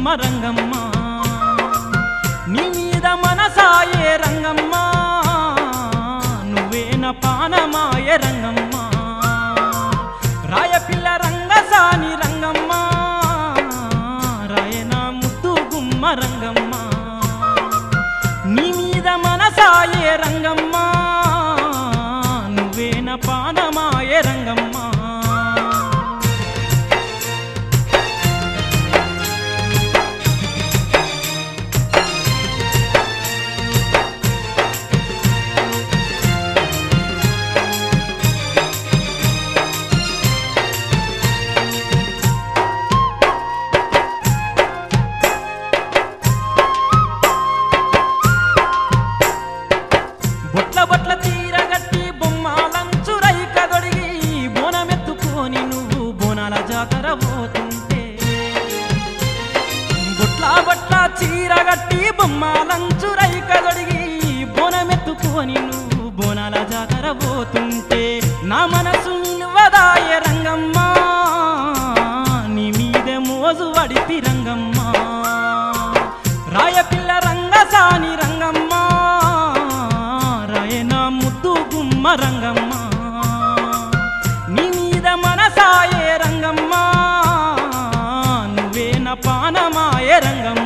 రంగమ్మ నీ మీద మనసాయే రంగమ్మ నువ్వేన పానమాయ రంగమ్మ రాయపిల్ల రంగసాని రంగమ్మ రాయన ముద్దు గుమ్మ రంగమ్మ నీ మీద మనసాయే రంగమ్మ నువ్వేన పానమాయ రంగమ్మ బొట్ల బొట్ల తీరగట్టి బొమ్మాలంచు రైక దొడిగి బోనమెత్తుకొని నువ్వు బోనాల జాతర పోతుంటే బొట్ల బొట్ల చీరగట్టి బొమ్మాలంచు రైక దొడిగి బోనమెత్తుకొని నువ్వు బోనాల జాతర పోతుంటే నా మనసు నిల్వదాయ రంగమ్మ నీ మీదే మోజు వడిపి రంగమ్మ రాయపిల్ల రంగసాని రంగమ్మ రాయన ముద్దు గుమ్మ రంగమ్మ నీ మీద మనసాయే రంగమ్మ నువ్వేన పానమాయ రంగమ్మ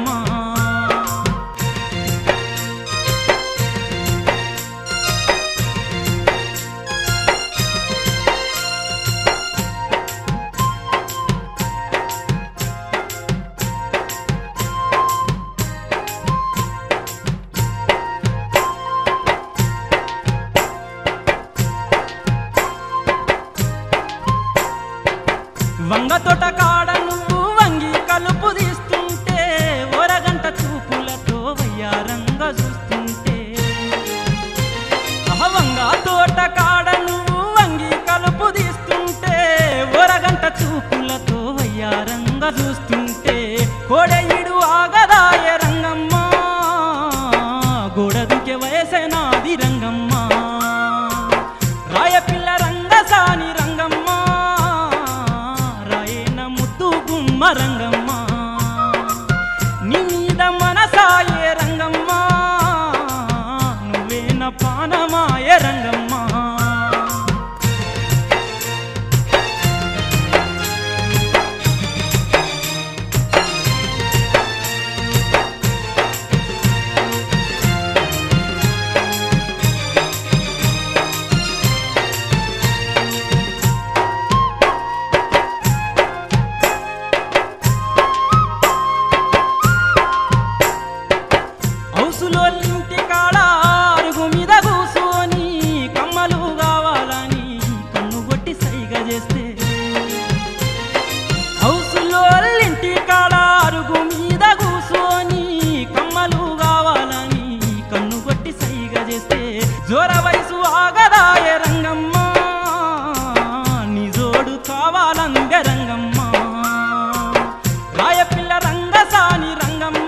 వంగ తోట కాడ నువ్వు వంగి కలుపు తీస్తుంటే ఒరగంట చూపులతో వయ్యారంగా చూస్తుంటే అహ వంగ తోట కాడ నువ్వు వంగి కలుపు తీస్తుంటే ఒరగంట చూపులతో వయ్యారంగా చూస్తుంటే కోడయుడు ఆగదాయ రంగమ్మ గోడదుకే వయసే నాది రంగమ్మ రాయపిల్ల రంగసాని రంగమ్మ రాయన ముద్దు గుమ్మ రంగమ్మ నీ మీద మనసాయే రంగమ్మ నువ్వేన పానమాయ రంగమ్మ హౌసులో ఇంటి కాడ అరుగు మీద కూసోని కమ్మలు కావాలని కన్ను కొట్టి సైగ చేస్తే హౌసులో ఇంటి కాడ అరుగు మీద కూసోని కమ్మలు కావాలని కన్ను కొట్టి సైగ చేస్తే జోర వయసు ఆగదాయ రంగమ్మ నీ జోడు కావాలంగ రంగమ్మ రాయపిల్ల రంగసాని రంగమ్మ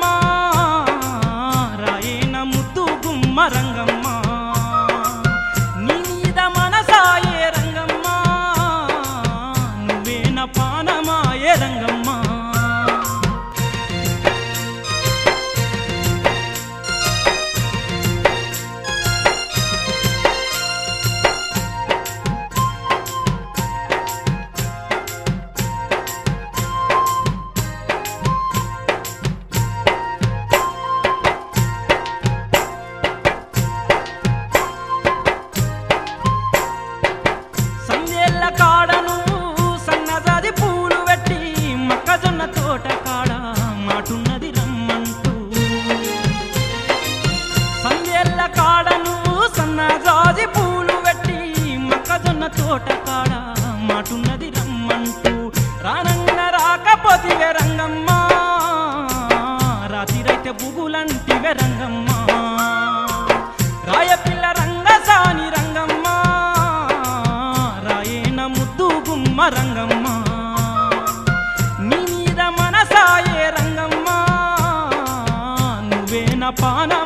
రాయన ముద్దు గుమ్మ రంగమ్మ నీ మీద మనసాయే రంగమ్మ నువ్వేన పానమాయే రంగమ్మ సందేళ్ళ కాడను సన్నజాది పూలు పెట్టి మొక్కజొన్న తోట కాడ మాటున్నది రమ్మంటూ సందేళ్ళ కాడను సన్నజాజి పూలు పెట్టి మొక్కజొన్న తోట కాడ మాటున్నది రమ్మంటూ రానంగ రాకపోతివే రంగమ్మ రాతిరైతే బుగులంటివే రంగమ్మ రాయపిల్ల రంగసాని రంగమ్మ రాయన ముద్దు గుమ్మ రంగమ్మ నీ మీద మనసాయే రంగమ్మ నువ్వేన పాన